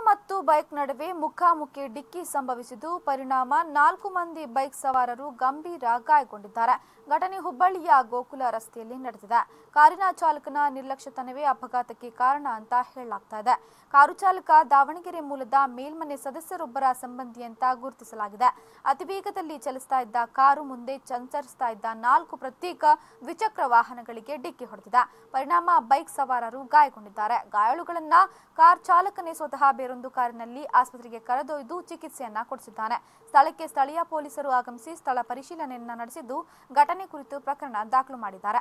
ಮತ್ತು ಬೈಕ್ ನಡುವೆ ಮುಖಾಮುಖಿ ಡಿಕ್ಕಿ ಸಂಭವಿಸಿದ್ದು ಪರಿಣಾಮ ನಾಲ್ಕು ಮಂದಿ ಬೈಕ್ ಸವಾರರು ಗಂಭೀರ ಗಾಯಗೊಂಡಿದ್ದಾರೆ ಘಟನೆ ಹುಬ್ಬಳ್ಳಿಯ ಗೋಕುಲ ರಸ್ತೆಯಲ್ಲಿ ನಡೆದಿದೆ ಕಾರಿನ ಚಾಲಕನ ನಿರ್ಲಕ್ಷ್ಯತನವೇ ಅಪಘಾತಕ್ಕೆ ಕಾರಣ ಅಂತ ಹೇಳಲಾಗ್ತಾ ಇದೆ ಕಾರು ಚಾಲಕ ದಾವಣಗೆರೆ ಮೂಲದ ಮೇಲ್ಮನೆ ಸದಸ್ಯರೊಬ್ಬರ ಸಂಬಂಧಿ ಅಂತ ಗುರುತಿಸಲಾಗಿದೆ ಅತಿ ವೇಗದಲ್ಲಿ ಚಲಿಸ್ತಾ ಇದ್ದ ಕಾರು ಮುಂದೆ ಸಂಚರಿಸ್ತಾ ಇದ್ದ ನಾಲ್ಕು ಪ್ರತ್ಯೇಕ ದ್ವಿಚಕ್ರ ವಾಹನಗಳಿಗೆ ಡಿಕ್ಕಿ ಹೊಡೆದಿದೆ ಪರಿಣಾಮ ಬೈಕ್ ಸವಾರರು ಗಾಯಗೊಂಡಿದ್ದಾರೆ ಗಾಯಾಳುಗಳನ್ನ ಕಾರ್ ಚಾಲಕನೇ ಸ್ವತಃ ಬೇರೊಂದು ಕಾರಿನಲ್ಲಿ ಆಸ್ಪತ್ರೆಗೆ ಕರೆದೊಯ್ದು ಚಿಕಿತ್ಸೆಯನ್ನ ಕೊಡಿಸಿದ್ದಾನೆ ಸ್ಥಳಕ್ಕೆ ಸ್ಥಳೀಯ ಪೊಲೀಸರು ಆಗಮಿಸಿ ಸ್ಥಳ ಪರಿಶೀಲನೆಯನ್ನ ನಡೆಸಿದ್ದು ಘಟನೆ ಕುರಿತು ಪ್ರಕರಣ ದಾಖಲು ಮಾಡಿದ್ದಾರೆ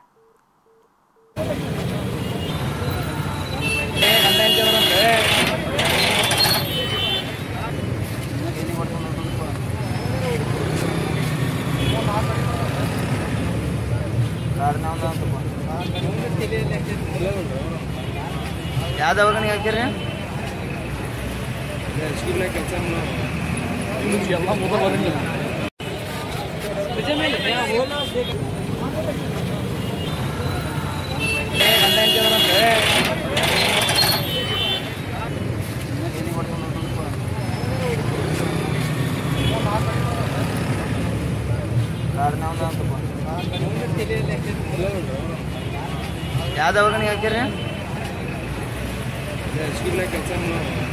ಯಾವ್ದವಾಗ ನೀವು ಹಾಕಿರಿ ಯಾವ್ದವಾಗ ನೀವು ಹಾಕಿರಿ ಕೆಲಸ